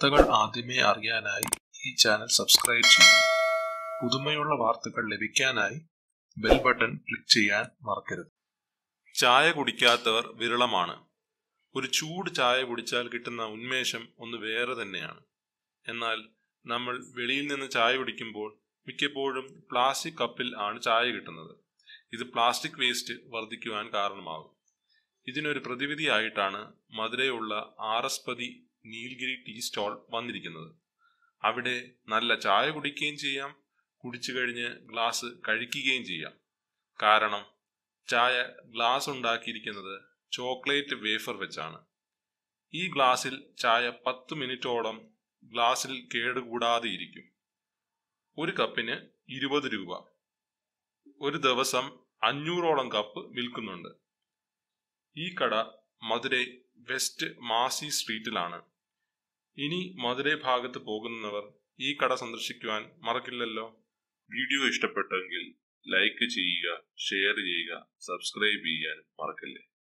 വാർത്തകൾ ആദ്യമേ അറിയാനായി ഈ ചാനൽ സബ്സ്ക്രൈബ് ചെയ്യൂ പുതുമയുള്ള വാർത്തകൾ ലഭിക്കാനായി ബെൽ ബട്ടൺ ക്ലിക്ക് ചെയ്യാൻ മറക്കരുത് ചായ കുടിക്കാത്തവർ വിരളമാണ് ഒരു ചൂട് ചായ കുടിച്ചാൽ കിട്ടുന്ന ഉന്മേഷം ഒന്ന് വേറെ തന്നെയാണ് എന്നാൽ നമ്മൾ വെളിയിൽ നിന്ന് ചായ കുടിക്കുമ്പോൾ മിക്കപ്പോഴും പ്ലാസ്റ്റിക് കപ്പിൽ ആണ് ചായ കിട്ടുന്നത് ഇത് പ്ലാസ്റ്റിക് വേസ്റ്റ് വർദ്ധിക്കുവാൻ കാരണമാകും ഇതിനൊരു പ്രതിവിധിയായിട്ടാണ് മധുരയുള്ള ആർ എസ് പതി നീൽഗിരി ടീ സ്റ്റാൾ വന്നിരിക്കുന്നത് അവിടെ നല്ല ചായ കുടിക്കുകയും ചെയ്യാം കുടിച്ചു കഴിഞ്ഞ് ഗ്ലാസ് കഴിക്കുകയും ചെയ്യാം കാരണം ചായ ഗ്ലാസ് ഉണ്ടാക്കിയിരിക്കുന്നത് ചോക്ലേറ്റ് വേഫർ വെച്ചാണ് ഈ ഗ്ലാസ്സിൽ ചായ പത്ത് മിനിറ്റോളം ഗ്ലാസ്സിൽ കേടുകൂടാതെ ഇരിക്കും ഒരു കപ്പിന് ഇരുപത് രൂപ ഒരു ദിവസം അഞ്ഞൂറോളം കപ്പ് വിൽക്കുന്നുണ്ട് ഈ കട മധുരൈ വെസ്റ്റ് മാസി സ്ട്രീറ്റിലാണ് ഇനി മധുരൈ ഭാഗത്ത് പോകുന്നവർ ഈ കട സന്ദർശിക്കുവാൻ മറക്കില്ലല്ലോ വീഡിയോ ഇഷ്ടപ്പെട്ടെങ്കിൽ ലൈക്ക് ചെയ്യുക ഷെയർ ചെയ്യുക സബ്സ്ക്രൈബ് ചെയ്യാൻ മറക്കല്ലേ